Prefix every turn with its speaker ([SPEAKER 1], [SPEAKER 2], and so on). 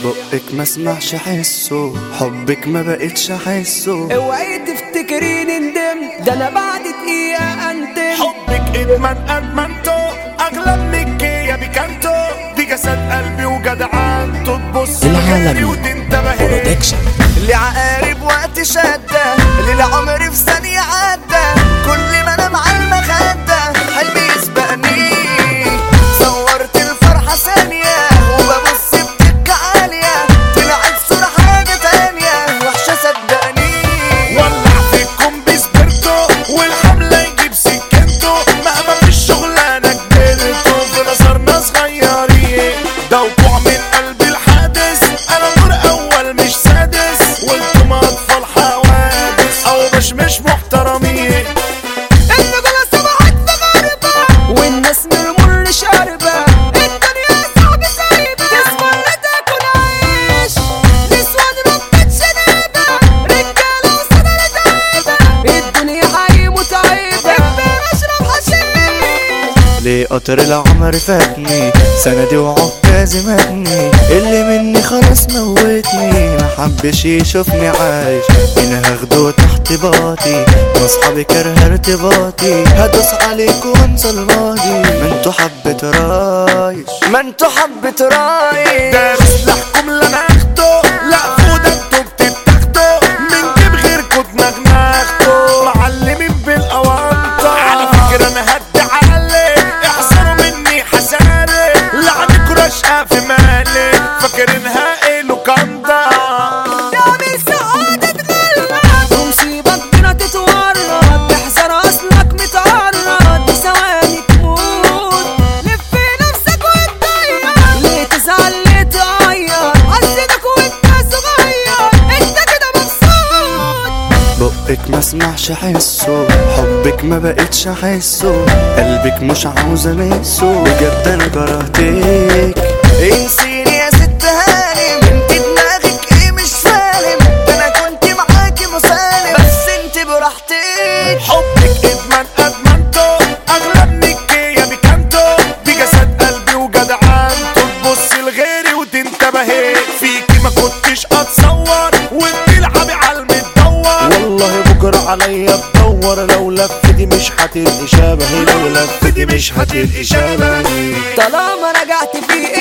[SPEAKER 1] بقك ما اسمعش حسه حبك ما بقتش احسه
[SPEAKER 2] اوعي تفتكريني ندمت ده انا بعد دقيقة انتم
[SPEAKER 3] حبك ادمان ادمنته اغلى منك يا بيكانتو دي جسد قلبي وجدعنته تبص
[SPEAKER 4] العالمي
[SPEAKER 3] وتنتبهي
[SPEAKER 4] برودكشن
[SPEAKER 2] اللي عقارب وقت شدة اللي العمر في ثانية عدى كل ما انا معاه المخدة حلمي يسبقني صورت الفرحة ثانية وببص بتك عالية طلعت صورة حاجة تانية وحشة صدقني
[SPEAKER 3] ولع فيكم بسبرتو والحملة يجيب سكنتو مهما في الشغلانة كبرتو في نظرنا صغيرين ده وقوع من قلب الحادث انا دور اول مش سادس وانتم اطفال حوادث او مش مش محترمين
[SPEAKER 2] الرجولة سمعت في غربة والناس من المر شاربة الدنيا صعب سايبة تسمر تاكل عيش نسوان ربت شنابة رجالة وسنة تعبة الدنيا حي متعبة اشرب حشيش
[SPEAKER 1] ليه قطر العمر فاتني سندي وعكازي ماتني اللي مني خلاص موتني ما حبش يشوفني عايش انا هاخده تحت باطي واصحابي كره ارتباطي هدوس عليك وانسى الماضي ما انتوا حبة رايش
[SPEAKER 2] ما انتوا حبة رايح
[SPEAKER 3] ده سلاحكم اللي انا اخده لا فوده انتوا بتتاخدوا من جيب غيركوا دماغناخدوا معلمين بالاوانطه على فكره انا هدي علي احذروا مني حذاري لعنكوا رشقه في مالي فاكرينها ايه لوكاندا
[SPEAKER 2] يعمل سعادة تغلط ومصيبك بنا تتورط تحزن اصلك متعرض بثواني تموت لف نفسك وتضيع ليه تزعل ليه تعيط حسيتك وانت صغير انت كده مبسوط
[SPEAKER 1] بقك ما اسمعش حسه حبك ما بقتش احسه قلبك مش عاوز امسه بجد انا كرهتك
[SPEAKER 2] انسيني يا ست هانم انت دماغك ايه مش فاهم ده انا كنت معاكي مسالم بس انت براحتك
[SPEAKER 3] حبك ادمان ادمنته اغلى منك يا بيكانتو دي جسد قلبي وجدعنته تبص لغيري وتنتبهي فيكي ما كنتش اتصور وبتلعبي على المدور
[SPEAKER 5] والله بكرة عليا تدور لو لفتي مش هتلقي شبهي لو لفتي مش هتلقي شبهي
[SPEAKER 2] طالما رجعت في